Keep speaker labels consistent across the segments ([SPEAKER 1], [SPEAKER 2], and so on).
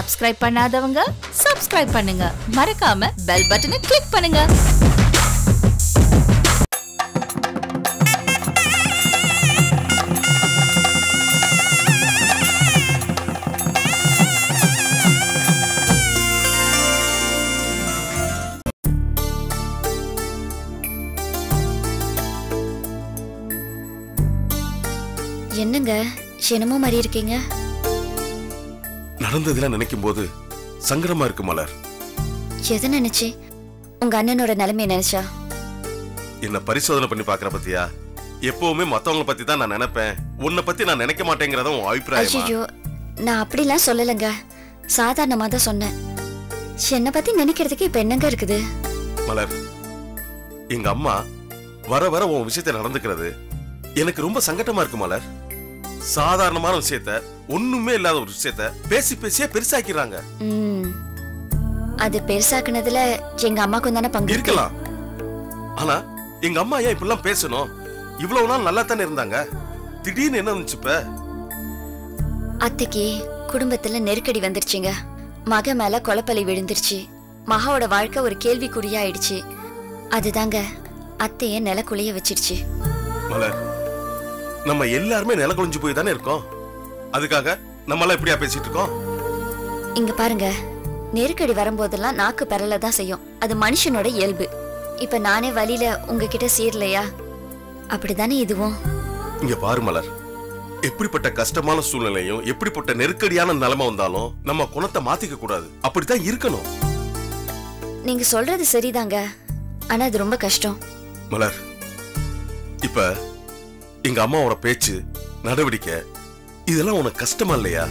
[SPEAKER 1] Subscribe பண்ணாதவங்க subscribe பண்ணுங்க மறக்காம பெல் பட்டனை கிளிக் பண்ணுங்க
[SPEAKER 2] என்னங்க என்னமோ மாதிரி இருக்கீங்க
[SPEAKER 3] நடந்ததெல்லாம் நினைக்கும் போது சங்கடமா இருக்கு மலர்
[SPEAKER 2] எதை நினைச்சு உங்க அண்ணனோட நிலைமைய நினைச்சா
[SPEAKER 3] என்ன பரிசோதனை பண்ணி பாக்குற பத்தியா எப்பவுமே மத்தவங்கள பத்தி தான் நான் நினைப்பேன் உன்னை பத்தி நான் நினைக்க மாட்டேங்கிறத உன் அபிப்பிராயமா
[SPEAKER 2] ஐயோ நான் அப்படிலாம் சொல்லலைங்க சாதாரணமா தான் சொன்னேன் என்னை பத்தி நினைக்கிறதுக்கு இப்ப என்னங்க இருக்குது
[SPEAKER 3] மலர் எங்க அம்மா வர வர உன் விஷயத்த நடந்துக்கிறது எனக்கு ரொம்ப சங்கடமா இருக்கு மலர் சாதாரணமான விஷயத்த ஒண்ணுமே இல்லாத ஒரு விஷயத்த பேசி பேசியே பெருசாக்கிறாங்க
[SPEAKER 2] ம் அது பெருசாக்குனதுல எங்க அம்மாக்கும் தானே பங்கு இருக்கு.
[SPEAKER 3] இருக்கலாம் ஆனா எங்க அம்மா ஏன் இப்படிலாம் பேசணும் இவ்வளவு நாள் நல்லா தானே இருந்தாங்க திடீர்னு என்ன வந்துச்சு இப்ப
[SPEAKER 2] அத்தைக்கு குடும்பத்துல நெருக்கடி வந்துருச்சுங்க மக மேல கொலப்பலி விழுந்துருச்சு மகாவோட வாழ்க்கை ஒரு கேள்விக்குறியாயிடுச்சு அதுதாங்க அத்தைய நிலக்குலைய வச்சிருச்சு
[SPEAKER 3] மலர் நம்ம எல்லாருமே நில குளிஞ்சு போய் தானே இருக்கோம் அதுக்காக நம்ம எல்லாம் இப்படியா பேசிட்டு இருக்கோம்
[SPEAKER 2] இங்க பாருங்க நெருக்கடி வரும்போதெல்லாம் நாக்கு பெறல தான் செய்யும் அது மனுஷனோட இயல்பு இப்ப நானே வழியில உங்ககிட்ட சீரலையா அப்படிதானே இதுவும்
[SPEAKER 3] இங்க பாரு மலர் எப்படிப்பட்ட கஷ்டமான சூழ்நிலையும் எப்படிப்பட்ட நெருக்கடியான நிலைமை வந்தாலும் நம்ம குணத்தை மாத்திக்க கூடாது அப்படித்தான் இருக்கணும்
[SPEAKER 2] நீங்க சொல்றது சரிதாங்க ஆனா அது ரொம்ப கஷ்டம்
[SPEAKER 3] மலர் இப்ப எங்க அம்மாவோட பேச்சு நடவடிக்கை இதெல்லாம் உனக்கு கஷ்டமா இல்லையா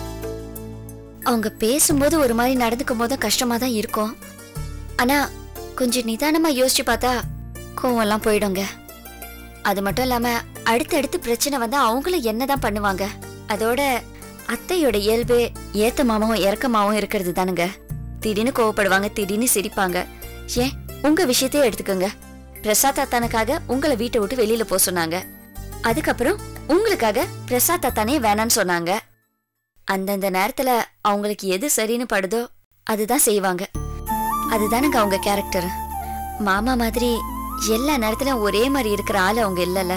[SPEAKER 2] அவங்க பேசும்போது ஒரு மாதிரி நடந்துக்கும் போதும் கஷ்டமா தான் இருக்கும் ஆனா கொஞ்சம் நிதானமா யோசிச்சு பார்த்தா கோவம்லாம் போயிடுங்க அது மட்டும் இல்லாம அடுத்தடுத்து பிரச்சனை வந்தா அவங்களும் என்னதான் பண்ணுவாங்க அதோட அத்தையோட இயல்பு ஏத்தமாவும் இறக்கமாவும் இருக்கிறது தானுங்க திடீர்னு கோவப்படுவாங்க திடீர்னு சிரிப்பாங்க ஏன் உங்க விஷயத்தையே எடுத்துக்கோங்க பிரசாத் தாத்தானுக்காக உங்களை வீட்டை விட்டு வெளியில போக சொன்னாங்க அதுக்கப்புறம் உங்களுக்காக பிரசாத் தாத்தானே வேணான்னு சொன்னாங்க அந்தந்த நேரத்துல அவங்களுக்கு எது சரின்னு படுதோ அதுதான் செய்வாங்க அதுதானுங்க அவங்க கேரக்டர் மாமா மாதிரி எல்லா நேரத்திலும் ஒரே மாதிரி இருக்கிற ஆள் அவங்க இல்லைல்ல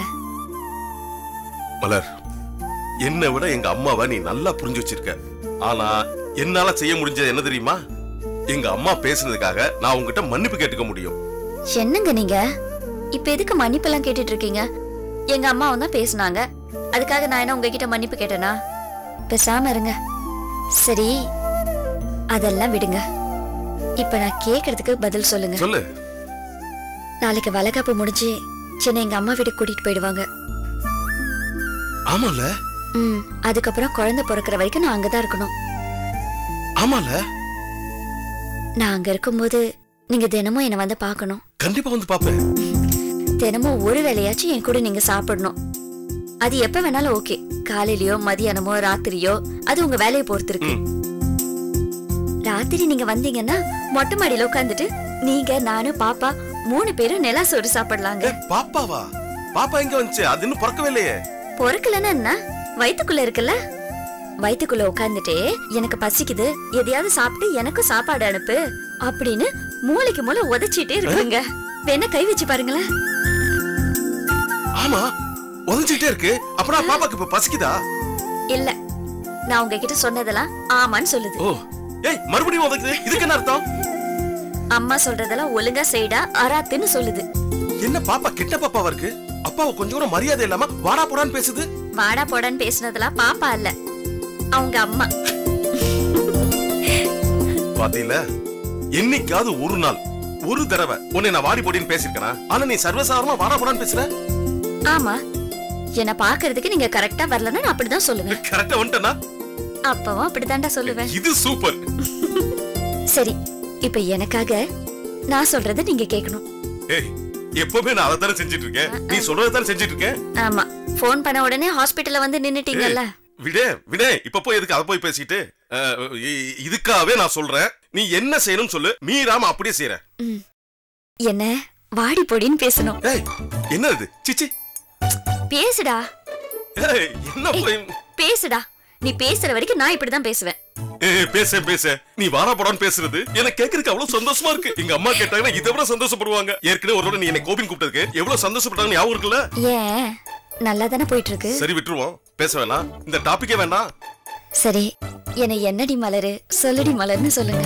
[SPEAKER 3] மலர் என்னை விட எங்க அம்மாவை நீ நல்லா புரிஞ்சு வச்சிருக்க ஆனா என்னால செய்ய முடிஞ்சது என்ன தெரியுமா எங்க அம்மா பேசுனதுக்காக நான் உங்ககிட்ட மன்னிப்பு கேட்டுக்க முடியும்
[SPEAKER 2] என்னங்க நீங்க இப்ப எதுக்கு மன்னிப்பெல்லாம் கேட்டுட்டு இருக்கீங்க எங்க அம்மாவும் தான் பேசுனாங்க அதுக்காக நான் என்ன உங்ககிட்ட மன்னிப்பு கேட்டேனா பேசாம இருங்க சரி அதெல்லாம் விடுங்க இப்ப நான் கேக்குறதுக்கு பதில் சொல்லுங்க
[SPEAKER 3] சொல்லு
[SPEAKER 2] நாளைக்கு வளகாப்பு முடிஞ்சு சென்னை எங்க அம்மா வீட்டுக்கு கூட்டிட்டு போயிடுவாங்க
[SPEAKER 3] ஆமால
[SPEAKER 2] ம் அதுக்கப்புறம் குழந்தை பிறக்கிற வரைக்கும் நான் அங்கதான் இருக்கணும்
[SPEAKER 3] ஆமால
[SPEAKER 2] நான் அங்க இருக்கும்போது நீங்க தினமும் என்ன வந்து பார்க்கணும்
[SPEAKER 3] கண்டிப்பா வந்து பாப்பேன்
[SPEAKER 2] தினமும் ஒரு வேளையாச்சும் என் கூட நீங்க சாப்பிடணும் அது எப்ப வேணாலும் ஓகே காலையிலயோ மதியானமோ ராத்திரியோ அது உங்க வேலையை பொறுத்து இருக்கு
[SPEAKER 3] ம்.
[SPEAKER 2] ராத்திரி நீங்க வந்தீங்கன்னா மொட்டை மாடியில உட்காந்துட்டு நீங்க நானு பாப்பா மூணு பேரும் நிலா சோறு சாப்பிடலாங்க
[SPEAKER 3] ஏ, பாப்பாவா பாப்பா எங்க வந்துச்சு அது இன்னும் பிறக்கவே இல்லையே
[SPEAKER 2] பொறுக்கலன்னா என்ன வயித்துக்குள்ள இருக்குல்ல வயித்துக்குள்ள உட்காந்துட்டே எனக்கு பசிக்குது எதையாவது சாப்பிட்டு எனக்கும் சாப்பாடு அனுப்பு அப்படின்னு மூளைக்கு மூளை உதைச்சிட்டே இருக்குங்க வேணா கை வச்சு பாருங்களேன்
[SPEAKER 3] ஆமா உதஞ்சிட்டே இருக்கு அப்பனா பாப்பாக்கு இப்ப பசிக்குதா
[SPEAKER 2] இல்ல நான் உங்ககிட்ட சொன்னதெல்லாம் ஆமான்னு சொல்லுது
[SPEAKER 3] ஓ ஏய் மறுபடியும் உதைக்குது இதுக்கு என்ன அர்த்தம்
[SPEAKER 2] அம்மா சொல்றதெல்லாம் ஒழுங்கா செய்டா அராத்துன்னு சொல்லுது
[SPEAKER 3] என்ன பாப்பா கெட்ட பாப்பாவா இருக்கு அப்பாவை கொஞ்சம் கூட மரியாதை இல்லாம வாடா போடான்னு பேசுது
[SPEAKER 2] வாடா போடான்னு பேசுனதெல்லாம் பாப்பா இல்ல அவங்க அம்மா
[SPEAKER 3] பாத்தீங்கள என்னைக்காவது ஒரு நாள் ஒரு தடவை உன்னை நான் வாடி போடின்னு பேசிருக்கேனா ஆனா நீ சர்வசாதாரணமா வாடா போடான்னு பேசுற
[SPEAKER 2] ஆமா என்ன பாக்குறதுக்கு நீங்க கரெக்டா வரலன்னா நான் அப்படிதான் சொல்லுவேன்
[SPEAKER 3] கரெக்டா வந்துட்டனா
[SPEAKER 2] அப்பவும் அப்படிதான்டா சொல்லுவேன்
[SPEAKER 3] இது சூப்பர்
[SPEAKER 2] சரி இப்ப எனக்காக நான் சொல்றத நீங்க கேட்கணும்
[SPEAKER 3] ஏய் எப்பவுமே நான் அதை தானே செஞ்சுட்டு இருக்கேன் நீ சொல்றதை தானே செஞ்சுட்டு இருக்கேன்
[SPEAKER 2] ஆமா ஃபோன் பண்ண உடனே ஹாஸ்பிடல்ல வந்து நின்னுட்டீங்கல்ல
[SPEAKER 3] விடே விடே இப்ப போய் எதுக்கு அதை போய் பேசிட்டு அஹ், இ- இதுக்காகவே நான் சொல்றேன் நீ என்ன செய்யணும்னு சொல்லு மீறாம அப்படியே செய்யறேன்
[SPEAKER 2] ம். என்ன வாடி பொடின்னு பேசணும்
[SPEAKER 3] ஏய் என்ன இது சிச்சி
[SPEAKER 2] பேசுடா
[SPEAKER 3] ஏய் என்ன போய்
[SPEAKER 2] பேசுடா நீ பேசுற வரைக்கும் நான் இப்படிதான் பேசுவேன்
[SPEAKER 3] ஏ பேச பேச நீ வாடா போடான்னு பேசுறது எனக்கு கேக்குறதுக்கு அவ்வளவு சந்தோஷமா இருக்கு எங்க அம்மா கேட்டாங்கன்னா இதை விட சந்தோஷப்படுவாங்க ஏற்கனவே ஒரு தடவை நீ என்னை கோபின் கூப்பிட்டதுக்கு எவ்வளவு சந்தோஷப்பட்டாங்க ஞாபகம் இருக்குல்ல
[SPEAKER 2] ஏன் நல்லா தானே போயிட்டு இருக்கு
[SPEAKER 3] சரி விட்டுருவோம் பேச வேணாம் இந்த டாபிக்கே வேண்டாம்
[SPEAKER 2] சரி என்னை என்னடி மலரு சொல்லுடி மலர்னு சொல்லுங்க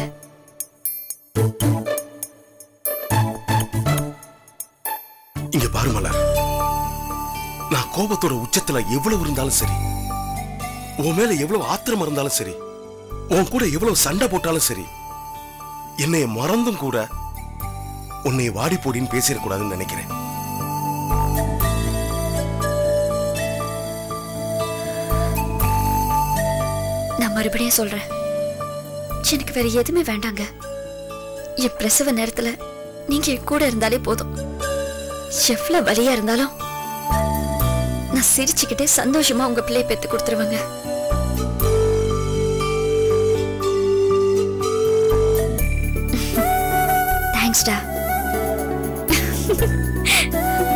[SPEAKER 3] இங்க பாரு மலர் நான் கோபத்தோட உச்சத்துல எவ்வளவு இருந்தாலும் சரி உன் மேல எவ்வளவு ஆத்திரம் இருந்தாலும் சரி உன் கூட எவ்வளவு சண்டை போட்டாலும் சரி என்னைய மறந்தும் கூட உன்னை வாடி போடின்னு பேசிடக்கூடாதுன்னு நினைக்கிறேன்
[SPEAKER 2] நான் மறுபடியும் சொல்றேன் எனக்கு வேற எதுவுமே வேண்டாங்க என் பிரசவ நேரத்துல நீங்க என் கூட இருந்தாலே போதும் எவ்வளவு வலியா இருந்தாலும் நான் சிரிச்சுக்கிட்டே சந்தோஷமா உங்க பிள்ளைய பெத்து கொடுத்துருவேங்க தேங்க்ஸ்டா